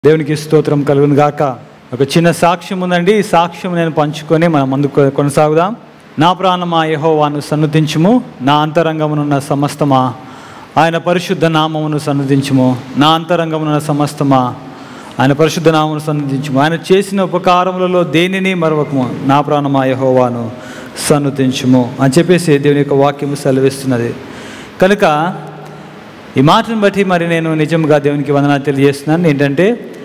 దేవునికి స్తోత్రం కలుగును గాక ఒక చిన్న సాక్ష్యం ఉందండి ఈ సాక్ష్యం నేను పంచుకొని మనం ముందుకు కొనసాగుదాం నా ప్రాణమా యెహోవాను సన్నతించుము నా అంతరంగమునున్న సమస్తమా ఆయన పరిశుద్ధ నామమును సన్నతించుము నా అంతరంగమునున్న సమస్తమా ఆయన పరిశుద్ధ నామమును సన్నతించుము ఆయన చేసిన ఉపకారములలో దేనిని మరవకము నా ప్రాణమా యెహోవాను సన్నతించుము అని చెప్పేసి దేవుని యొక్క వాక్యము సెలవిస్తున్నది కనుక ఈ మాటను బట్టి మరి నేను నిజంగా దేవునికి వందనాలు తెలియజేస్తున్నాను ఏంటంటే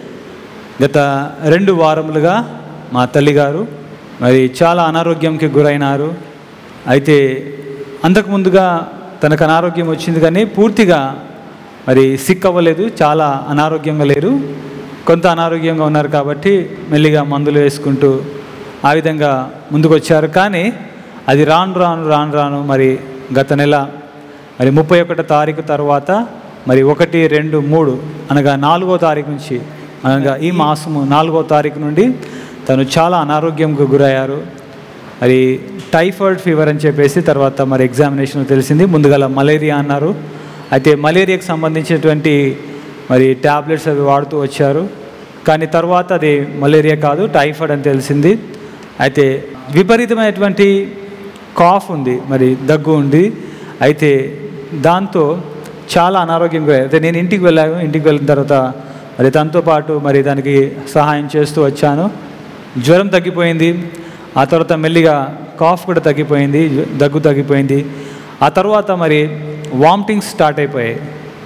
గత రెండు వారములుగా మా తల్లిగారు మరి చాలా అనారోగ్యంకి గురైనారు అయితే అంతకు ముందుగా తనకు అనారోగ్యం వచ్చింది కానీ పూర్తిగా మరి సిక్ అవ్వలేదు చాలా అనారోగ్యంగా లేరు కొంత అనారోగ్యంగా ఉన్నారు కాబట్టి మెల్లిగా మందులు వేసుకుంటూ ఆ విధంగా ముందుకు వచ్చారు కానీ అది రాను రాను రాను రాను మరి గత నెల మరి ముప్పై ఒకటో తారీఖు తర్వాత మరి ఒకటి రెండు మూడు అనగా నాలుగో తారీఖు నుంచి అనగా ఈ మాసము నాలుగో తారీఖు నుండి తను చాలా అనారోగ్యంకు గురయ్యారు మరి టైఫాయిడ్ ఫీవర్ అని చెప్పేసి తర్వాత మరి ఎగ్జామినేషన్ తెలిసింది ముందుగల మలేరియా అన్నారు అయితే మలేరియాకి సంబంధించినటువంటి మరి ట్యాబ్లెట్స్ అవి వాడుతూ వచ్చారు కానీ తర్వాత అది మలేరియా కాదు టైఫాయిడ్ అని తెలిసింది అయితే విపరీతమైనటువంటి కాఫ్ ఉంది మరి దగ్గు ఉంది అయితే దాంతో చాలా అనారోగ్యంగా అయితే నేను ఇంటికి వెళ్ళాను ఇంటికి వెళ్ళిన తర్వాత మరి తనతో పాటు మరి దానికి సహాయం చేస్తూ వచ్చాను జ్వరం తగ్గిపోయింది ఆ తర్వాత మెల్లిగా కాఫ్ కూడా తగ్గిపోయింది దగ్గు తగ్గిపోయింది ఆ తర్వాత మరి వామిటింగ్స్ స్టార్ట్ అయిపోయాయి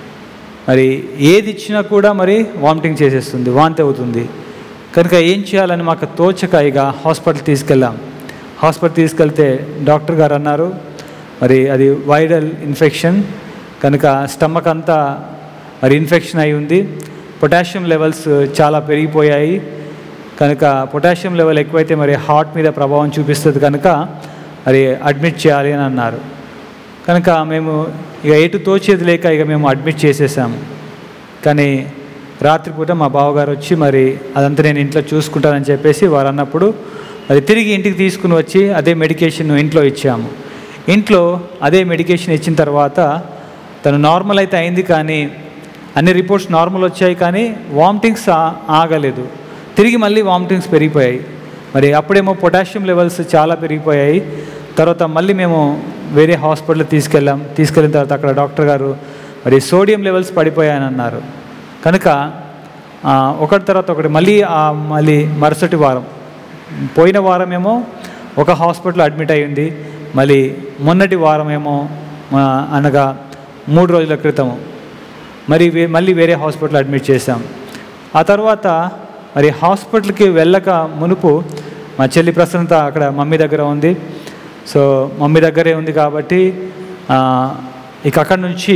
మరి ఏది ఇచ్చినా కూడా మరి వామిటింగ్ చేసేస్తుంది వాంతి అవుతుంది కనుక ఏం చేయాలని మాకు తోచక ఇక హాస్పిటల్ తీసుకెళ్ళాం హాస్పిటల్ తీసుకెళ్తే డాక్టర్ గారు అన్నారు మరి అది వైరల్ ఇన్ఫెక్షన్ కనుక స్టమక్ అంతా మరి ఇన్ఫెక్షన్ అయి ఉంది పొటాషియం లెవెల్స్ చాలా పెరిగిపోయాయి కనుక పొటాషియం లెవెల్ ఎక్కువైతే మరి హార్ట్ మీద ప్రభావం చూపిస్తుంది కనుక మరి అడ్మిట్ చేయాలి అని అన్నారు కనుక మేము ఇక ఎటు తోచేది లేక ఇక మేము అడ్మిట్ చేసేసాము కానీ రాత్రిపూట మా బావగారు వచ్చి మరి అదంతా నేను ఇంట్లో చూసుకుంటానని చెప్పేసి వారు అన్నప్పుడు అది తిరిగి ఇంటికి తీసుకుని వచ్చి అదే మెడికేషన్ ఇంట్లో ఇచ్చాము ఇంట్లో అదే మెడికేషన్ ఇచ్చిన తర్వాత తను నార్మల్ అయితే అయింది కానీ అన్ని రిపోర్ట్స్ నార్మల్ వచ్చాయి కానీ వామిటింగ్స్ ఆ- ఆగలేదు తిరిగి మళ్ళీ వామిటింగ్స్ పెరిగిపోయాయి మరి అప్పుడేమో పొటాషియం లెవెల్స్ చాలా పెరిగిపోయాయి తర్వాత మళ్ళీ మేము వేరే హాస్పిటల్ తీసుకెళ్ళాం తీసుకెళ్ళిన తర్వాత అక్కడ డాక్టర్ గారు మరి సోడియం లెవెల్స్ పడిపోయాయని అన్నారు కనుక ఆ, ఒకటి తర్వాత ఒకటి మళ్ళీ ఆ మళ్ళీ మరుసటి వారం పోయిన వారం ఏమో ఒక హాస్పిటల్ అడ్మిట్ అయ్యింది మళ్ళీ మొన్నటి వారం ఏమో ఆ, అనగా మూడు రోజుల క్రితము మరి వే- మళ్ళీ వేరే హాస్పిటల్ అడ్మిట్ చేశాం ఆ తర్వాత మరి హాస్పిటల్కి వెళ్ళక మునుపు మా చెల్లి ప్రసన్నత అక్కడ మమ్మీ దగ్గర ఉంది సో మమ్మీ దగ్గరే ఉంది కాబట్టి ఆ, ఇక అక్కడి నుంచి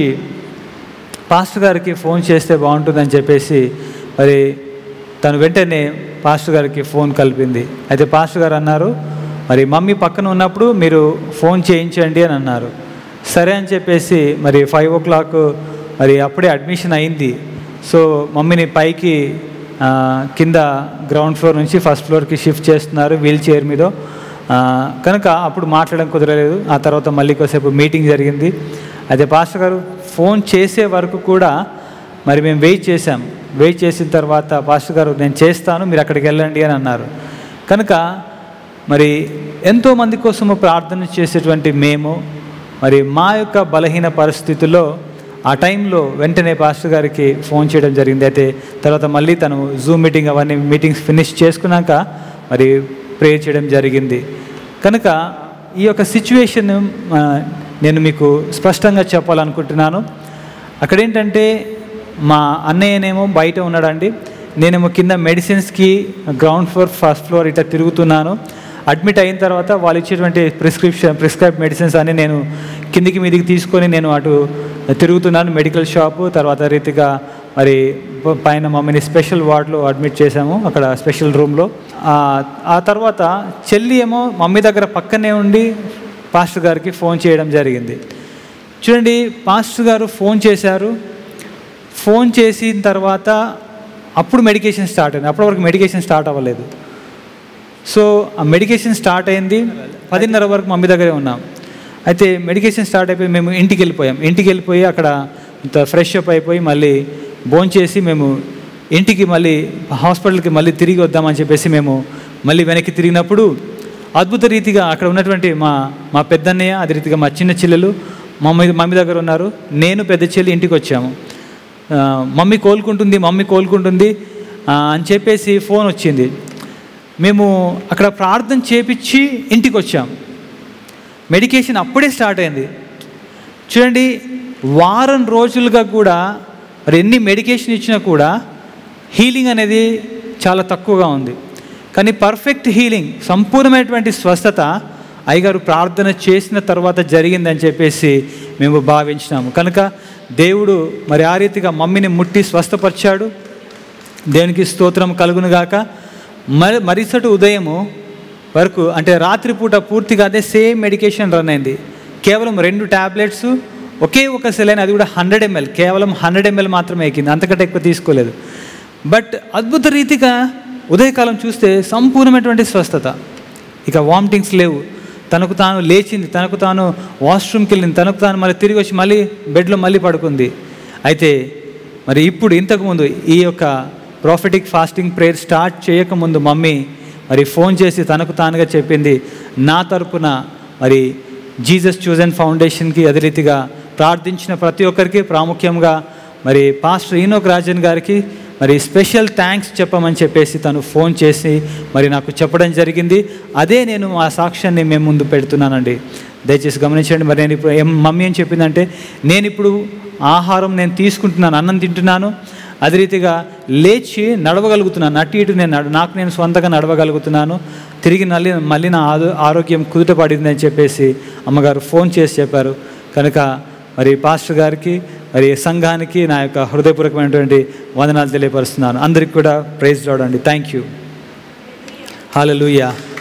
పాస్టర్ గారికి ఫోన్ చేస్తే బాగుంటుందని చెప్పేసి మరి తను వెంటనే పాస్టర్ గారికి ఫోన్ కలిపింది అయితే పాస్టర్ గారు అన్నారు మరి మమ్మీ పక్కన ఉన్నప్పుడు మీరు ఫోన్ చేయించండి అని అన్నారు సరే అని చెప్పేసి మరి ఫైవ్ ఓ క్లాక్ మరి అప్పుడే అడ్మిషన్ అయింది సో మమ్మీని పైకి ఆ, కింద గ్రౌండ్ ఫ్లోర్ నుంచి ఫస్ట్ ఫ్లోర్కి షిఫ్ట్ చేస్తున్నారు వీల్ చైర్ మీద ఆ, కనుక అప్పుడు మాట్లాడడం కుదరలేదు ఆ తర్వాత మళ్ళీ కొద్దిసేపు మీటింగ్ జరిగింది అయితే పాస్టర్ గారు ఫోన్ చేసే వరకు కూడా మరి మేము వెయిట్ చేసాం వెయిట్ చేసిన తర్వాత పాస్టర్ గారు నేను చేస్తాను మీరు అక్కడికి వెళ్ళండి అని అన్నారు కనుక మరి ఎంతోమంది కోసము ప్రార్థన చేసేటువంటి మేము మరి మా యొక్క బలహీన పరిస్థితుల్లో ఆ టైంలో వెంటనే పాస్టర్ గారికి ఫోన్ చేయడం జరిగింది అయితే తర్వాత మళ్ళీ తను జూమ్ మీటింగ్ అవన్నీ మీటింగ్స్ ఫినిష్ చేసుకున్నాక మరి ప్రే చేయడం జరిగింది కనుక ఈ యొక్క సిచ్యువేషన్ నేను మీకు స్పష్టంగా చెప్పాలనుకుంటున్నాను అక్కడ ఏంటంటే మా అన్నయ్యనేమో బయట ఉన్నాడండి నేనేమో కింద మెడిసిన్స్కి గ్రౌండ్ ఫ్లోర్ ఫస్ట్ ఫ్లోర్ ఇట్లా తిరుగుతున్నాను అడ్మిట్ అయిన తర్వాత వాళ్ళు ఇచ్చేటువంటి ప్రిస్క్రిప్షన్ ప్రిస్క్రైబ్ మెడిసిన్స్ అన్ని నేను కిందికి మీదికి తీసుకొని నేను అటు తిరుగుతున్నాను మెడికల్ షాపు తర్వాత రీతిగా మరి ప- పైన మమ్మీని స్పెషల్ వార్డులో అడ్మిట్ చేశాము అక్కడ స్పెషల్ రూమ్లో ఆ తర్వాత చెల్లి ఏమో మమ్మీ దగ్గర పక్కనే ఉండి పాస్టర్ గారికి ఫోన్ చేయడం జరిగింది చూడండి పాస్టర్ గారు ఫోన్ చేశారు ఫోన్ చేసిన తర్వాత అప్పుడు మెడికేషన్ స్టార్ట్ అయింది అప్పటి వరకు మెడికేషన్ స్టార్ట్ అవ్వలేదు సో ఆ మెడికేషన్ స్టార్ట్ అయింది పదిన్నర వరకు మమ్మీ దగ్గరే ఉన్నాం అయితే మెడికేషన్ స్టార్ట్ అయిపోయి మేము ఇంటికి వెళ్ళిపోయాం ఇంటికి వెళ్ళిపోయి అక్కడ ఇంత ఫ్రెష్ అప్ అయిపోయి మళ్ళీ భోంచేసి మేము ఇంటికి మళ్ళీ హాస్పిటల్కి మళ్ళీ తిరిగి వద్దామని చెప్పేసి మేము మళ్ళీ వెనక్కి తిరిగినప్పుడు అద్భుత రీతిగా అక్కడ ఉన్నటువంటి మా మా పెద్దన్నయ్య అదే రీతిగా మా చిన్న చెల్లెలు మమ్మీ మమ్మీ దగ్గర ఉన్నారు నేను పెద్ద చెల్లి ఇంటికి వచ్చాము ఆ, మమ్మీ కోలుకుంటుంది మమ్మీ కోలుకుంటుంది ఆ, అని చెప్పేసి ఫోన్ వచ్చింది మేము అక్కడ ప్రార్థన చేపించి ఇంటికి వచ్చాం మెడికేషన్ అప్పుడే స్టార్ట్ అయింది చూడండి వారం రోజులుగా కూడా మరి ఎన్ని మెడికేషన్ ఇచ్చినా కూడా హీలింగ్ అనేది చాలా తక్కువగా ఉంది కానీ పర్ఫెక్ట్ హీలింగ్ సంపూర్ణమైనటువంటి స్వస్థత అయ్యగారు ప్రార్థన చేసిన తర్వాత జరిగిందని చెప్పేసి మేము భావించినాము కనుక దేవుడు మరి ఆ రీతిగా మమ్మీని ముట్టి స్వస్థపరిచాడు దేవునికి స్తోత్రం కలుగునుగాక మరి మరుసటి ఉదయము వరకు అంటే రాత్రిపూట పూర్తిగా అదే సేమ్ మెడికేషన్ రన్ అయింది కేవలం రెండు ట్యాబ్లెట్స్ ఒకే ఒక సెలైన్ అది కూడా హండ్రెడ్ ఎంఎల్ కేవలం హండ్రెడ్ ఎంఎల్ మాత్రమే ఎక్కింది అంతకంటే ఎక్కువ తీసుకోలేదు బట్ అద్భుత రీతిగా ఉదయకాలం చూస్తే సంపూర్ణమైనటువంటి స్వస్థత ఇక వామిటింగ్స్ లేవు తనకు తాను లేచింది తనకు తాను వాష్రూమ్కి వెళ్ళింది తనకు తాను మళ్ళీ తిరిగి వచ్చి మళ్ళీ బెడ్లో మళ్ళీ పడుకుంది అయితే మరి ఇప్పుడు ఇంతకుముందు ఈ యొక్క ప్రాఫిటిక్ ఫాస్టింగ్ ప్రేయర్ స్టార్ట్ చేయకముందు మమ్మీ మరి ఫోన్ చేసి తనకు తానుగా చెప్పింది నా తరపున మరి జీసస్ చూజన్ ఫౌండేషన్కి అదే రీతిగా ప్రార్థించిన ప్రతి ఒక్కరికి ప్రాముఖ్యంగా మరి పాస్టర్ ఈనోక్ రాజన్ గారికి మరి స్పెషల్ థ్యాంక్స్ చెప్పమని చెప్పేసి తను ఫోన్ చేసి మరి నాకు చెప్పడం జరిగింది అదే నేను ఆ సాక్ష్యాన్ని మేము ముందు పెడుతున్నానండి దయచేసి గమనించండి మరి నేను ఇప్పుడు ఏం మమ్మీ ఏం చెప్పిందంటే నేను ఇప్పుడు ఆహారం నేను తీసుకుంటున్నాను అన్నం తింటున్నాను అదే రీతిగా లేచి నడవగలుగుతున్నాను అటు ఇటు నేను నడ నాకు నేను సొంతంగా నడవగలుగుతున్నాను తిరిగి మళ్ళీ మళ్ళీ నా ఆరో ఆరోగ్యం కుదుట పడింది అని చెప్పేసి అమ్మగారు ఫోన్ చేసి చెప్పారు కనుక మరి పాస్టర్ గారికి మరి సంఘానికి నా యొక్క హృదయపూర్వకమైనటువంటి వందనాలు తెలియపరుస్తున్నాను అందరికి కూడా ప్రైజ్ రావడండి థ్యాంక్ యూ హాలూయా